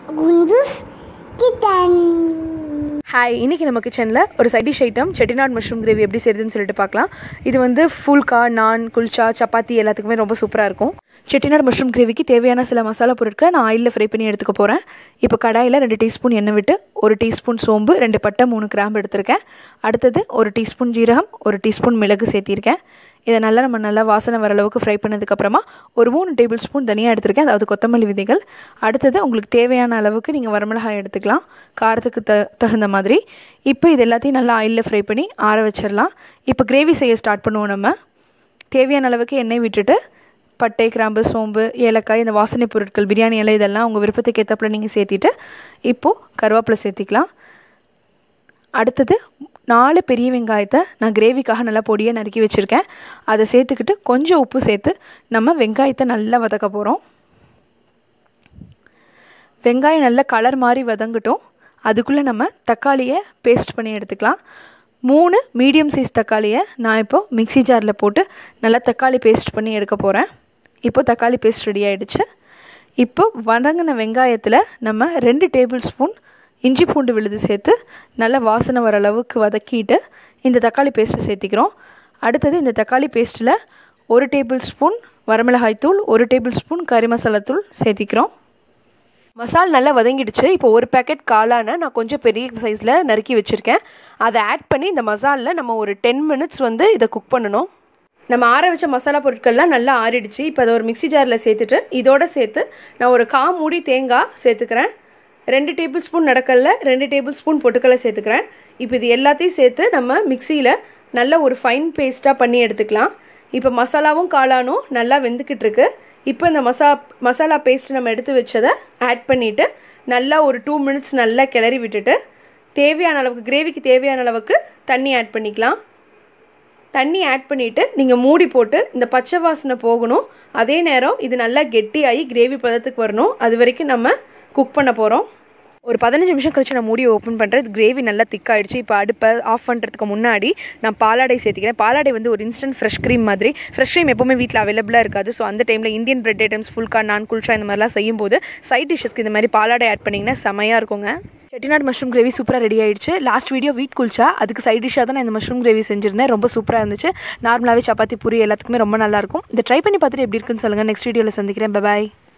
Kunduz kitten hi இன்றைக்கி நம்ம கிச்சனில் ஒரு side dish item Chettinad mushroom gravy எப்படி செய்யுதுன்னு சொல்லிட்டு பார்க்கலாம் இது வந்து ஃபுல்கா நான் குல்ச்சா சப்பாத்தி எல்லாத்துக்குமே ரொம்ப சூப்பராக இருக்கும் செட்டிநாடு மஷ்ரூம் கிரேவிக்கு தேவையான சில மசாலா பொருட்களை நான் ஆயிலில் ஃப்ரை பண்ணி எடுத்துக்க போகிறேன் இப்போ கடாயில் ரெண்டு டீஸ்பூன் எண்ணெய் விட்டு ஒரு டீஸ்பூன் சோம்பு ரெண்டு பட்டை மூணு கிராம்பு எடுத்திருக்கேன் அடுத்தது ஒரு டீஸ்பூன் ஜீரகம் ஒரு டீஸ்பூன் மிளகு சேர்த்திருக்கேன் இதை நல்லா நம்ம நல்லா வாசனை வர அளவுக்கு ஃப்ரை பண்ணதுக்கப்புறமா ஒரு மூணு டேபிள் ஸ்பூன் தனியாக எடுத்திருக்கேன் அதாவது கொத்தமல்லி விதைகள் அடுத்தது உங்களுக்கு தேவையான அளவுக்கு நீங்கள் வரமிளகாய் எடுத்துக்கலாம் காரத்துக்கு த தகுந்த மாதிரி இப்போ இது எல்லாத்தையும் நல்லா ஆயிலில் ஃப்ரை பண்ணி ஆற வச்சிடலாம் இப்போ கிரேவி செய்ய ஸ்டார்ட் பண்ணுவோம் நம்ம தேவையான அளவுக்கு எண்ணெய் விட்டுட்டு பட்டை கிராம்பு சோம்பு ஏலக்காய் இந்த வாசனை பொருட்கள் பிரியாணி இலை இதெல்லாம் உங்கள் விருப்பத்துக்கு ஏற்றப்பில் நீங்கள் சேர்த்திட்டு இப்போது கருவேப்பிலை சேர்த்திக்கலாம் அடுத்தது நாலு பெரிய வெங்காயத்தை நான் கிரேவிக்காக நல்லா பொடியாக நறுக்கி வச்சுருக்கேன் அதை சேர்த்துக்கிட்டு கொஞ்சம் உப்பு சேர்த்து நம்ம வெங்காயத்தை நல்லா வதக்க போகிறோம் வெங்காயம் நல்ல கலர் மாதிரி வதங்கட்டும் அதுக்குள்ளே நம்ம தக்காளியை பேஸ்ட் பண்ணி எடுத்துக்கலாம் மூணு மீடியம் சைஸ் தக்காளியை நான் இப்போ மிக்ஸி ஜாரில் போட்டு நல்லா தக்காளி பேஸ்ட் பண்ணி எடுக்க போகிறேன் இப்போ தக்காளி பேஸ்ட் ரெடி ஆகிடுச்சு இப்போ வதங்கின வெங்காயத்தில் நம்ம ரெண்டு டேபிள் ஸ்பூன் இஞ்சி பூண்டு விழுது சேர்த்து நல்லா வாசனை வர அளவுக்கு வதக்கிட்டு இந்த தக்காளி பேஸ்ட்டை சேர்த்திக்கிறோம் அடுத்தது இந்த தக்காளி பேஸ்ட்டில் ஒரு டேபிள் ஸ்பூன் வரமிளகாய் தூள் ஒரு டேபிள் ஸ்பூன் கறி மசாலா தூள் சேர்த்திக்கிறோம் மசால் நல்லா வதங்கிடுச்சு இப்போ ஒரு பேக்கெட் காளான நான் கொஞ்சம் பெரிய சைஸில் நறுக்கி வச்சுருக்கேன் அதை ஆட் பண்ணி இந்த மசாலில் நம்ம ஒரு டென் மினிட்ஸ் வந்து இதை குக் பண்ணணும் நம்ம ஆற வச்ச மசாலா பொருட்கள்லாம் நல்லா ஆறிடுச்சு இப்போ அதை ஒரு மிக்ஸி ஜாரில் சேர்த்துட்டு இதோட சேர்த்து நான் ஒரு கா மூடி தேங்காய் சேர்த்துக்கிறேன் ரெண்டு டேபிள் ஸ்பூன் நடக்கல்ல ரெண்டு டேபிள் ஸ்பூன் பொட்டுக்கல்லை சேர்த்துக்கிறேன் இப்போ இது எல்லாத்தையும் சேர்த்து நம்ம மிக்சியில் நல்ல ஒரு ஃபைன் பேஸ்ட்டாக பண்ணி எடுத்துக்கலாம் இப்போ மசாலாவும் காளானும் நல்லா வெந்துக்கிட்டு இருக்கு இப்போ இந்த மசா மசாலா பேஸ்ட் நம்ம எடுத்து வச்சதை ஆட் பண்ணிவிட்டு நல்லா ஒரு டூ மினிட்ஸ் நல்லா கிளறி விட்டுட்டு தேவையான அளவுக்கு கிரேவிக்கு தேவையான அளவுக்கு தண்ணி ஆட் பண்ணிக்கலாம் தண்ணி ஆட் பண்ணிவிட்டு நீங்கள் மூடி போட்டு இந்த பச்சை வாசனை போகணும் அதே நேரம் இது நல்லா கெட்டியாகி கிரேவி பதத்துக்கு வரணும் அது வரைக்கும் நம்ம குக் பண்ண போகிறோம் ஒரு பதினஞ்சு நிமிஷம் கழிச்சு நான் மூடி ஓப்பன் பண்ணுறேன் கிரேவி நல்லா திக்காயிடுச்சு இப்போ அடுப்பை ஆஃப் பண்ணுறதுக்கு முன்னாடி நான் பாலாடை சேர்த்திக்கிறேன் பாலாடை வந்து ஒரு இன்ஸ்டன்ட் ஃப்ரெஷ் க்ரீம் மாதிரி ஃப்ரெஷ் க்ரீம் எப்போவுமே வீட்டில் அவைலபிளாக இருக்காது ஸோ அந்த டைமில் இந்தியன் பிரெட் ஐட்டம்ஸ் ஃபுல்கா நான் குல்ச்சா இந்த மாதிரிலாம் செய்யும்போது சைட் டிஷ்ஷஸ்க்கு இந்த மாதிரி பாலாடை ஆட் பண்ணிங்கன்னா செமையாக இருக்குங்க செட்டிநாடு மஷ்ரூம் கிரேவி சூப்பராக ரெடி ஆயிடுச்சு லாஸ்ட் வீடியோ வீட் குல்ச்சா அதுக்கு சைட் டிஷ்ஷாக தான் நான் இந்த மஷ்ரூம் கிரேவி செஞ்சிருந்தேன் ரொம்ப சூப்பராக இருந்துச்சு நார்மலாகவே சப்பாத்தி பூரி எல்லாத்துக்குமே ரொம்ப நல்லாயிருக்கும் இதை ட்ரை பண்ணி பார்த்துட்டு எப்படி இருக்குன்னு சொல்லுங்கள் நெக்ஸ்ட் வீடியோவில் சந்திக்கிறேன் பாய்